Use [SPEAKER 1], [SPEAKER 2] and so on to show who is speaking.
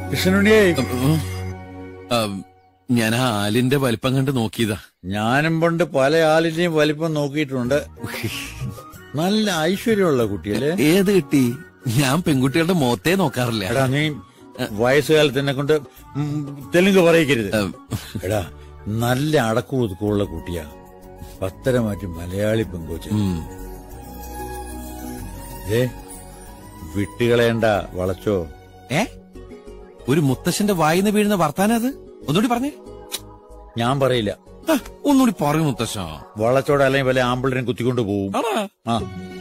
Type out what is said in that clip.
[SPEAKER 1] കൃഷ്ണനുണ്ണിയെ
[SPEAKER 2] ഉം, ഞാൻ ആ ആലിന്റെ വലിപ്പം കണ്ട് നോക്കിയതാ
[SPEAKER 1] ഞാനും പണ്ട് പല ആളിന്റെയും വലിപ്പം നോക്കിയിട്ടുണ്ട് നല്ല ഐശ്വര്യമുള്ള കുട്ടിയല്ലേ
[SPEAKER 2] ഏത് കിട്ടി ഞാൻ പെൺകുട്ടികളുടെ മുഖത്തേ നോക്കാറില്ല
[SPEAKER 1] എടാ നീ വയസ്സുകാലത്ത് എന്നെ കൊണ്ട് ഉം, തെലുങ്ക് പറയിക്കരുത്
[SPEAKER 2] ഉം,
[SPEAKER 1] എടാ നല്ല അടക്കു ഒതുക്കമുള്ള കുട്ടിയാ പത്തരമാറ്റി മലയാളി പെങ്കോച്ച്
[SPEAKER 2] ഉം.
[SPEAKER 1] ഏ വിട്ടുകളയണ്ട വളച്ചോ
[SPEAKER 2] ഏ ഒരു മുത്തശ്ശന്റെ വായിന്ന് വീഴുന്ന വർത്താനം അത് ഒന്നുകൂടി പറഞ്ഞേ
[SPEAKER 1] ഞാൻ പറയില്ല
[SPEAKER 2] ആ, ഒന്നുകൂടി പറയൂ മുത്തശ്ശ
[SPEAKER 1] വളച്ചോടെ അല്ലെങ്കിൽ വല്ല ആമ്പിളിനെ കുത്തിക്കൊണ്ട് പോവും
[SPEAKER 2] ആണോ
[SPEAKER 1] ആ